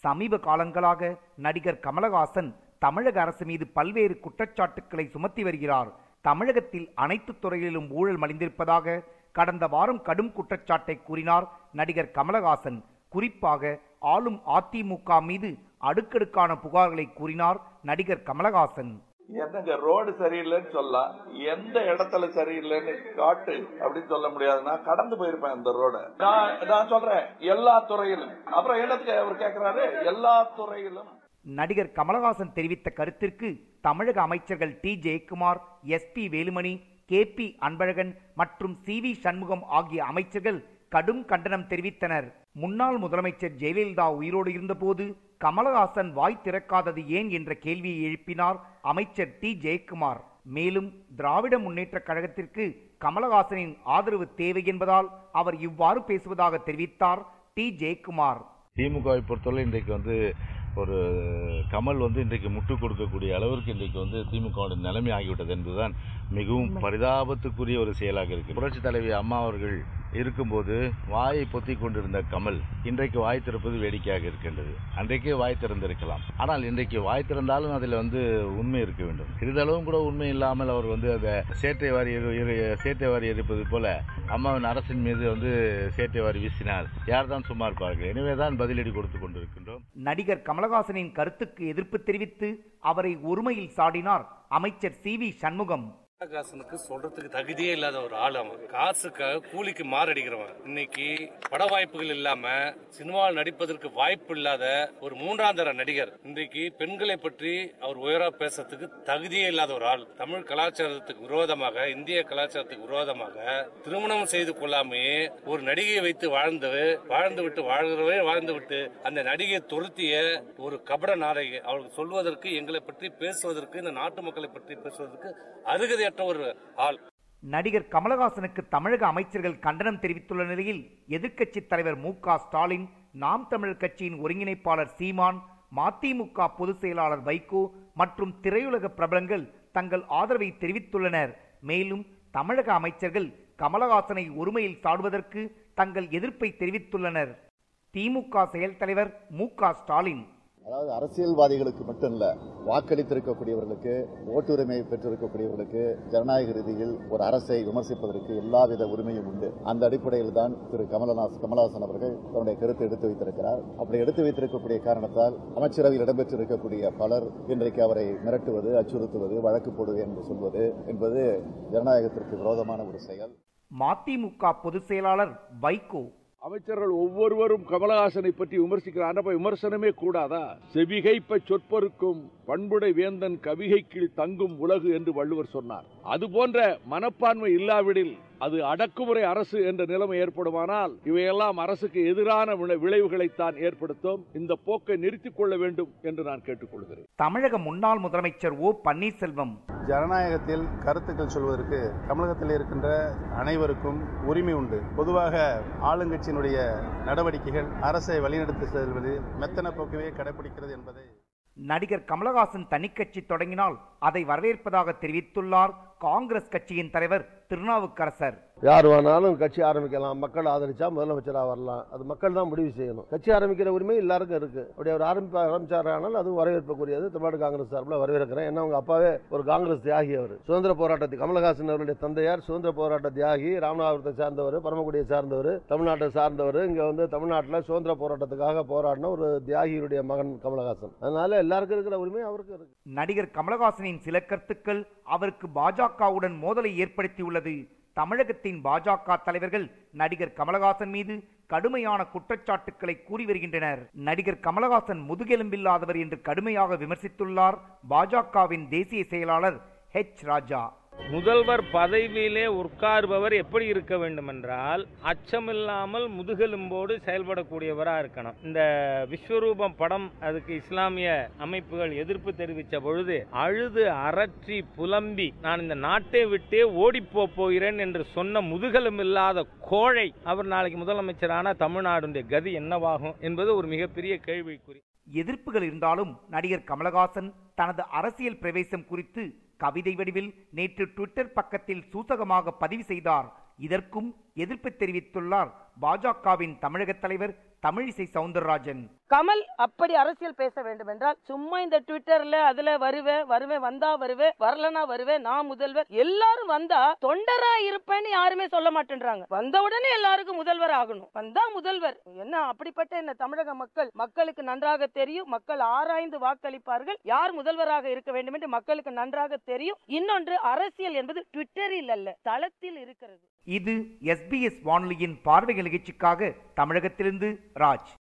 சமீப காலங்களாக நடிகர் கமலஹாசன் தமிழக அரசு மீது பல்வேறு குற்றச்சாட்டுக்களை சுமத்தி வருகிறார் தமிழகத்தில் அனைத்து துறைகளிலும் ஊழல் மலிந்திருப்பதாக கடந்த வாரம் கடும் குற்றச்சாட்டை கூறினார் நடிகர் கமலஹாசன் குறிப்பாக ஆளும் அதிமுக மீது அடுக்கடுக்கான புகார்களை கூறினார் நடிகர் கமலஹாசன் என்னங்க ரோடு சரியில்லைன்னு சொல்லலாம் எந்த இடத்துல சரியில்லைன்னு காட்டு அப்படின்னு சொல்ல முடியாது நான் கடந்து போயிருப்பேன் இந்த ரோட நான் நான் சொல்றேன் எல்லா துறையிலும் அப்புறம் என்னத்துக்கு அவர் கேக்குறாரு எல்லா துறையிலும் நடிகர் கமலஹாசன் தெரிவித்த கருத்திற்கு தமிழக அமைச்சர்கள் D Jayakumar S P Velumani K P Anbazhagan மற்றும் சி வி சண்முகம் ஆகிய அமைச்சர்கள் கடும் கண்டனம் தெரிவித்தனர் முன்னாள் முதலமைச்சர் ஜெயலலிதா உயிரோடு இருந்தபோது கமலஹாசன் வாய் திறக்காதது ஏன் என்ற கேள்வியை எழுப்பினார் அமைச்சர் டி ஜெயக்குமார் மேலும் திராவிட முன்னேற்றக் கழகத்திற்கு கமலஹாசனின் ஆதரவு தேவை என்பதால் அவர் இவ்வாறு பேசுவதாக தெரிவித்தார் டி ஜெயக்குமார் திமுகவை பொறுத்தவரை இன்றைக்கு வந்து ஒரு கமல் வந்து இன்றைக்கு முட்டு கொடுக்கக்கூடிய அளவிற்கு இன்றைக்கு வந்து திமுகவோட நிலைமை ஆகிவிட்டது என்பதுதான் மிகவும் பரிதாபத்துக்குரிய ஒரு செயலாக இருக்கு புரட்சி தலைவி அம்மா அவர்கள் இருக்கும்போது வாயை பொத்திக் கொண்டிருந்த கமல் இன்றைக்கு வாய் திறப்பது வேடிக்கையாக இருக்கின்றது அன்றைக்கே வாய் திறந்திருக்கலாம் ஆனால் இன்றைக்கு வாய் திறந்தாலும் அதில் வந்து உண்மை இருக்க வேண்டும் சிறிதளவும் கூட உண்மை இல்லாமல் அவர் வந்து அதை சேட்டை வாரி எரி- எரி- சேட்டை வாரி எரிப்பது போல அம்மாவின் அரசின் மீது வந்து சேட்டை வாரி வீசினால் யார்தான் சும்மா இருப்பார்கள் எனவே தான் பதிலடி கொடுத்து கொண்டிருக்கின்றோம் நடிகர் கமலஹாசனின் கருத்துக்கு எதிர்ப்பு தெரிவித்து அவரை ஒருமையில் சாடினார் அமைச்சர் சி வி சண்முகம் கமலஹாசனுக்கு சொல்றதுக்கு தகுதியே இல்லாத ஒரு ஆள் அவன் காசுக்காக கூலிக்கு மாரடிக்கிறவன் இன்னைக்கு பட வாய்ப்புகள் இல்லாம சினிமாவில் நடிப்பதற்கு வாய்ப்பு இல்லாத ஒரு மூன்றாந்தர நடிகர் இன்றைக்கு பெண்களை பற்றி அவர் உயரா பேசுறதுக்கு தகுதியே இல்லாத ஒரு ஆள் தமிழ் கலாச்சாரத்துக்கு விரோதமாக இந்திய கலாச்சாரத்துக்கு விரோதமாக திருமணம் செய்து கொள்ளாமையே ஒரு நடிகையை வைத்து வாழ்ந்து வாழ்ந்து விட்டு வாழ்கிறவே வாழ்ந்து விட்டு அந்த நடிகையை துருத்திய ஒரு கபட நாடகி அவளுக்கு சொல்வதற்கு எங்களை பற்றி பேசுவதற்கு இந்த நாட்டு மக்களை பற்றி பேசுவதற்கு அருகதையற்ற ஒரு ஆள் நடிகர் கமலஹாசனுக்கு தமிழக அமைச்சர்கள் கண்டனம் தெரிவித்துள்ள நிலையில் எதிர்க்கட்சித் தலைவர் மு க ஸ்டாலின் நாம் தமிழர் கட்சியின் ஒருங்கிணைப்பாளர் சீமான் மதிமுக பொதுச் செயலாளர் வைகோ மற்றும் திரையுலக பிரபலங்கள் தங்கள் ஆதரவை தெரிவித்துள்ளனர் மேலும் தமிழக அமைச்சர்கள் கமலஹாசனை ஒருமையில் சாடுவதற்கு தங்கள் எதிர்ப்பை தெரிவித்துள்ளனர் திமுக செயல் தலைவர் மு க ஸ்டாலின் அதாவது அரசியல்வாதிகளுக்கு மட்டும் இல்ல வாக்களித்திருக்கக்கூடியவர்களுக்கு ஓட்டுரிமை பெற்றிருக்கக்கூடியவர்களுக்கு ஜனநாயக ரீதியில் ஒரு அரசை விமர்சிப்பதற்கு எல்லாவித உரிமையும் உண்டு அந்த அடிப்படையில் தான் திரு கமலநாத் கமலஹாசன் அவர்கள் தன்னுடைய கருத்தை எடுத்து வைத்திருக்கிறார் அப்படி எடுத்து வைத்திருக்கக்கூடிய காரணத்தால் அமைச்சரவையில் இடம்பெற்றிருக்கக்கூடிய பலர் இன்றைக்கு அவரை மிரட்டுவது அச்சுறுத்துவது வழக்கு போடுவது என்று சொல்வது என்பது ஜனநாயகத்திற்கு விரோதமான ஒரு செயல் மதிமுக பொதுச் செயலாளர் வைகோ அமைச்சர்கள் ஒவ்வொருவரும் கமலஹாசனை பற்றி விமர்சிக்கிறார் அப்ப விமர்சனமே கூடாதா செவிகைப்ப சொற்பொருக்கும் பண்புடை வேந்தன் கவிகை கீழ் தங்கும் உலகு என்று வள்ளுவர் சொன்னார் அது போன்ற மனப்பான்மை இல்லாவிடில் அது அடக்குமுறை அரசு என்ற நிலைமை ஏற்படுமானால் இவையெல்லாம் அரசுக்கு எதிரான விளை- விளைவுகளைத்தான் ஏற்படுத்தும் இந்த போக்கை நிறுத்திக் கொள்ள வேண்டும் என்று நான் கேட்டுக்கொள்கிறேன் தமிழக முன்னாள் முதலமைச்சர் ஓ பன்னீர்செல்வம் ஜனநாயகத்தில் கருத்துக்கள் சொல்வதற்கு தமிழகத்தில் இருக்கின்ற அனைவருக்கும் உரிமை உண்டு பொதுவாக ஆளுங்கட்சியினுடைய நடவடிக்கைகள் அரசை வழிநடத்தி செல்வது மெத்தன போக்கவே கடைபிடிக்கிறது என்பதை நடிகர் கமலஹாசன் தனிக்கட்சி தொடங்கினால் அதை வரவேற்பதாக தெரிவித்துள்ளார் காங்கிரஸ் கட்சியின் தலைவர் திருநாவுக்கரசர் யார் வேணாலும் கட்சி ஆரம்பிக்கலாம் மக்கள் ஆதரிச்சா முதலமைச்சராக வரலாம் அது மக்கள் தான் முடிவு செய்யணும் கட்சி ஆரம்பிக்கிற உரிமை எல்லாருக்கும் இருக்கு அப்படி அவர் ஆரம்பிப்ப ஆரம்பிச்சாரானால் அது வரவேற்புக்குரியது தமிழ்நாடு காங்கிரஸ் சார்பில் வரவேற்கிறேன் ஏன்னா அவங்க அப்பாவே ஒரு காங்கிரஸ் தியாகி அவர் சுதந்திர போராட்டத்துக்கு கமலஹாசன் அவருடைய தந்தையார் சுதந்திர போராட்ட தியாகி ராமநாதபுரத்தை சார்ந்தவர் பரமக்குடியை சார்ந்தவர் தமிழ்நாட்டை சார்ந்தவர் இங்க வந்து தமிழ்நாட்டில் சுதந்திர போராட்டத்துக்காக போராடின ஒரு தியாகியுடைய மகன் கமலஹாசன் அதனால எல்லாருக்கும் இருக்கிற உரிமை அவருக்கு இருக்கு நடிகர் கமலஹாசனின் சில கருத்துக்கள் அவருக்கு பாஜகவுடன் மோதலை ஏற்படுத்தியுள்ளது தமிழகத்தின் பாஜக தலைவர்கள் நடிகர் கமலஹாசன் மீது கடுமையான குற்றச்சாட்டுக்களை கூறி வருகின்றனர் நடிகர் கமலஹாசன் முதுகெலும்பில்லாதவர் என்று கடுமையாக விமர்சித்துள்ளார் பாஜகவின் தேசிய செயலாளர் ஹெச் ராஜா முதல்வர் பதவியிலே உட்கார்பவர் எப்படி இருக்க வேண்டும் என்றால் அச்சமில்லாமல் முதுகெலும்போடு செயல்படக்கூடியவரா இருக்கணும் இந்த விஸ்வரூபம் படம் அதுக்கு இஸ்லாமிய அமைப்புகள் எதிர்ப்பு தெரிவித்த பொழுது அழுது அரற்றி புலம்பி நான் இந்த நாட்டை விட்டே ஓடிப்போ போகிறேன் என்று சொன்ன முதுகெலும்பில்லாத கோழை அவர் நாளைக்கு முதலமைச்சரான தமிழ்நாடுடைய கதி என்னவாகும் என்பது ஒரு மிகப்பெரிய கேள்விக்குறி எதிர்ப்புகள் இருந்தாலும் நடிகர் கமலஹாசன் தனது அரசியல் பிரவேசம் குறித்து கவிதை வடிவில் நேற்று ட்விட்டர் பக்கத்தில் சூசகமாக பதிவு செய்தார் இதற்கும் எதிர்ப்பு தெரிவித்துள்ளார் பாஜகவின் தமிழக தலைவர் தமிழிசை சவுந்தரராஜன் கமல் அப்படி அரசியல் பேச வேண்டும் என்றால் சும்மா இந்த ட்விட்டர்ல அதுல வருவேன் வருவேன் வந்தா வருவேன் வரலனா வருவேன் நான் முதல்வர் எல்லாரும் வந்தா தொண்டரா இருப்பேன்னு யாருமே சொல்ல மாட்டேன்றாங்க வந்த உடனே எல்லாருக்கும் முதல்வர் ஆகணும் வந்தா முதல்வர் என்ன அப்படிப்பட்ட என்ன தமிழக மக்கள் மக்களுக்கு நன்றாக தெரியும் மக்கள் ஆராய்ந்து வாக்களிப்பார்கள் யார் முதல்வராக இருக்க வேண்டும் என்று மக்களுக்கு நன்றாக தெரியும் இன்னொன்று அரசியல் என்பது ட்விட்டரில் அல்ல தளத்தில் இருக்கிறது இது எஸ்பிஎஸ் வானொலியின் பார்வை நிகழ்ச்சிக்காக தமிழகத்திலிருந்து ராஜ்